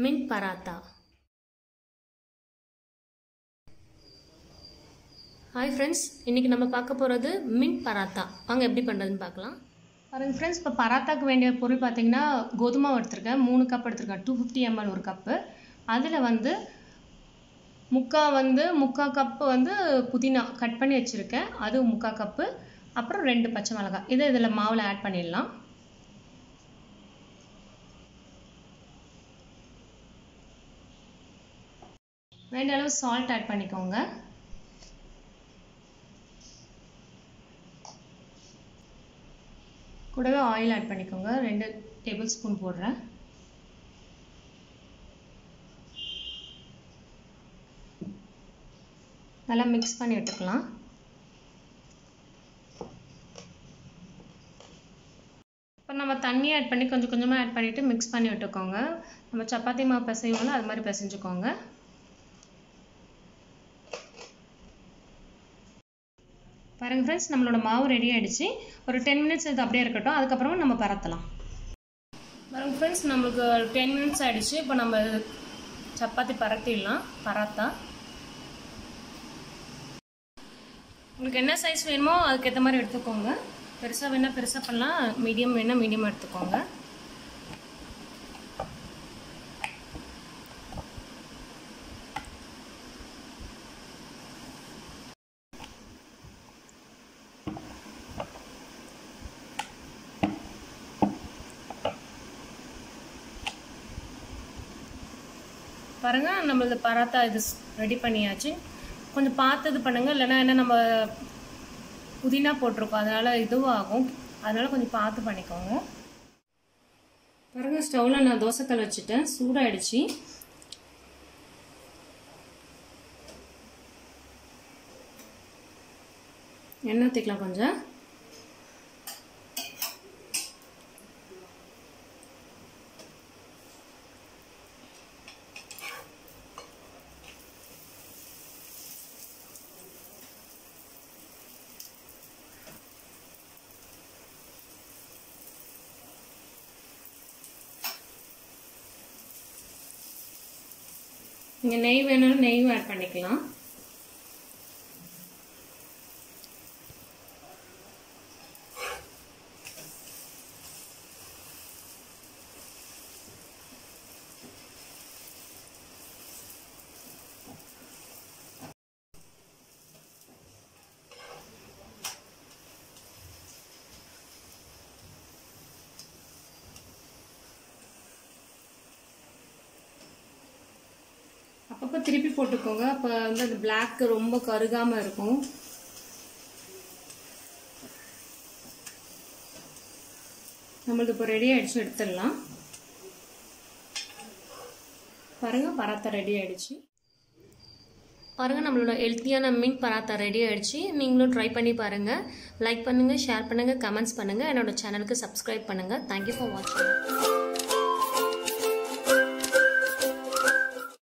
mint paratha hi friends இன்றைக்கி நம்ம பார்க்க போகிறது மின்ட் பராத்தா வாங்க எப்படி பண்ணுறதுன்னு பார்க்கலாம் பாருங்கள் ஃப்ரெண்ட்ஸ் இப்போ பராத்தாக்கு வேண்டிய பொருள் பார்த்தீங்கன்னா கோதுமை மாவு எடுத்திருக்கேன் மூணு கப் எடுத்திருக்கேன் டூ ஃபிஃப்டி எம்எல் ஒரு கப்பு அதில் வந்து முக்கா வந்து முக்கா கப்பு வந்து புதினா கட் பண்ணி வச்சுருக்கேன் அது முக்கா கப்பு அப்புறம் ரெண்டு பச்சை மிளகாய் இதை இதில் மாவில் ஆட் பண்ணிடலாம் வேண்டிய அளவு சால்ட் ஆட் பண்ணிக்கோங்க கூடவே ஆயில் ஆட் பண்ணிக்கோங்க ரெண்டு டேபிள் ஸ்பூன் போடுறேன் நல்லா மிக்ஸ் பண்ணி விட்டுக்கலாம் இப்போ நம்ம தண்ணி ஆட் பண்ணி கொஞ்சம் கொஞ்சமாக ஆட் பண்ணிவிட்டு மிக்ஸ் பண்ணி விட்டுக்கோங்க நம்ம சப்பாத்தி மாவு பிசைவோம்ல அது மாதிரி பிசைஞ்சுக்கோங்க பாருங்கள் ஃப்ரெண்ட்ஸ் நம்மளோட மாவு ரெடி ஆகிடுச்சு ஒரு டென் மினிட்ஸ் இது அப்படியே இருக்கட்டும் அதுக்கப்புறமா நம்ம பரத்தலாம் பாருங்கள் ஃப்ரெண்ட்ஸ் நம்மளுக்கு டென் மினிட்ஸ் ஆகிடுச்சு இப்போ நம்ம சப்பாத்தி பரத்திடலாம் பராத்தா உங்களுக்கு என்ன சைஸ் வேணுமோ அதுக்கேற்ற மாதிரி எடுத்துக்கோங்க பெருசாக வேணால் பெருசாக பண்ணலாம் மீடியம் வேணால் மீடியமாக எடுத்துக்கோங்க பாருங்கள் நம்மளது பராத்தா இது ரெடி பண்ணியாச்சு கொஞ்சம் பார்த்து இது பண்ணுங்கள் இல்லைன்னா என்ன நம்ம புதினா போட்டிருக்கோம் அதனால் இதுவும் ஆகும் அதனால் கொஞ்சம் பார்த்து பண்ணிக்கோங்க பாருங்கள் ஸ்டவ்வில் நான் தோசைக்கல் வச்சுட்டேன் சூடாயிடுச்சு எண்ணெய் ஊற்றிக்கலாம் கொஞ்சம் நீங்கள் நெய் வேணாலும் நெய்யும் ஆட் பண்ணிக்கலாம் அப்பப்போ திருப்பி போட்டுக்கோங்க அப்போ வந்து அந்த பிளாக் ரொம்ப கருகாமல் இருக்கும் நம்மளுக்கு இப்போ ரெடி ஆகிடுச்சு எடுத்துடலாம் பாருங்கள் பராத்தா ரெடி ஆகிடுச்சு பாருங்கள் நம்மளோட ஹெல்த்தியான மீன் பராத்தா ரெடி ஆகிடுச்சு நீங்களும் ட்ரை பண்ணி பாருங்கள் லைக் பண்ணுங்கள் ஷேர் பண்ணுங்கள் கமெண்ட்ஸ் பண்ணுங்கள் என்னோட சேனலுக்கு சப்ஸ்கிரைப் பண்ணுங்கள் தேங்க்யூ ஃபார் வாட்சிங்